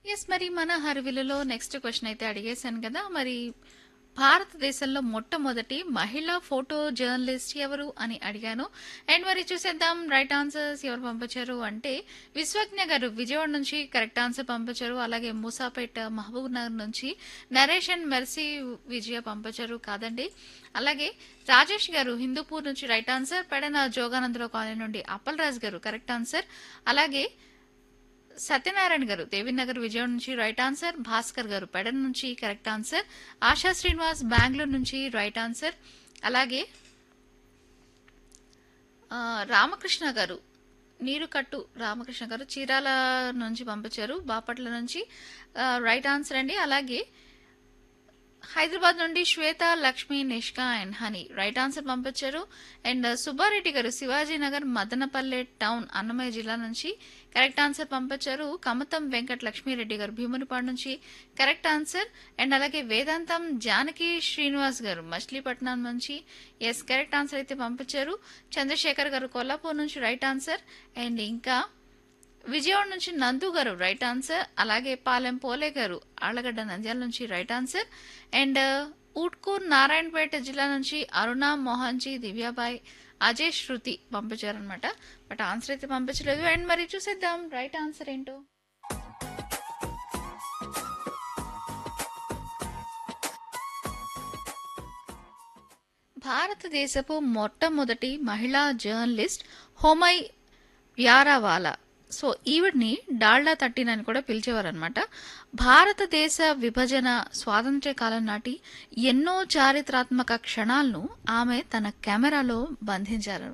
yes మరి మన హరివిలులో next question అయితే అడిగేశాను కదా మరి భారతదేశంలో మొట్టమొదటి మహిళా ఫోటో జర్నలిస్ట్ ఎవరు అని అడిగాను అండ్ మరి చూసేద్దాం రైట్ ఆన్సర్స్ ఎవరు పంపించారు అంటే విశ్వజ్ఞ గారు విజయవాడ నుంచి కరెక్ట్ ఆన్సర్ పంపించారు అలాగే మూసాపేట మహబూబ్ నగర్ నుంచి నరేష్ అండ్ మెర్సీ విజయ పంపించారు కాదండి అలాగే రాజేష్ గారు హిందూపూర్ నుంచి right answer Pedana Joganandarao colony నుండి అప్పల్ రాజ్ గారు కరెక్ట్ ఆన్సర్ అలాగే సత్యనారాయణ గారు దేవినగర్ విజయవాడ నుంచి రైట్ ఆన్సర్ భాస్కర్ గారు పెడన్ నుంచి కరెక్ట్ ఆన్సర్ ఆశా శ్రీనివాస్ బెంగళూరు నుంచి రైట్ ఆన్సర్ అలాగే ఆ, రామకృష్ణ గారు నీరు కట్టు రామకృష్ణ గారు చీరాల నుంచి పంపించారు బాపట్ల నుంచి ఆ, రైట్ ఆన్సర్ అండి అలాగే హైదరాబాద్ నుండి Shweta Lakshmi Nishka and Honey right answer పంపించారు అండ్ సుబ్బారెడ్డి గారు శివాజీ నగర్ మదనపల్లె టౌన్ అన్నమయ్య జిల్లా నుంచి కరెక్ట్ ఆన్సర్ పంపించారు కమతం వెంకట లక్ష్మీరెడ్డి గారు భీమునిపాడు నుంచి కరెక్ట్ ఆన్సర్ అండ్ అలాగే వేదాంతం జానకి శ్రీనివాస్ గారు మచిలీపట్నం నుంచి ఎస్ కరెక్ట్ ఆన్సర్ అయితే పంపించారు చంద్రశేఖర్ గారు కొల్లాపూర్ నుంచి రైట్ ఆన్సర్ అండ్ ఇంకా విజయవాడ నుంచి నందు గారు రైట్ ఆన్సర్ అలాగే పాలెం పోలే గారు ఆళ్లగడ్డ నంద్యాల నుంచి right answer and Utkur Narayanpet జిల్లా నుంచి అరుణ మోహన్జీ దివ్యాబాయ్ అజయ్ శృతి పంపించారనమాట బట్ ఆన్సర్ అయితే పంపించలేదు అండ్ మరి చూసేద్దాం రైట్ ఆన్సర్ ఏంటో భారతదేశపు మొట్టమొదటి మహిళా జర్నలిస్ట్ హోమై వ్యారావాలా సో ఈవిడ్ని డాల్డా థర్టీన్ అని కూడా పిలిచేవారనమాట భారతదేశ విభజన స్వాతంత్ర్య కాలం నాటి ఎన్నో చారిత్రాత్మక క్షణాలను ఆమె తన కెమెరాలో బంధించారు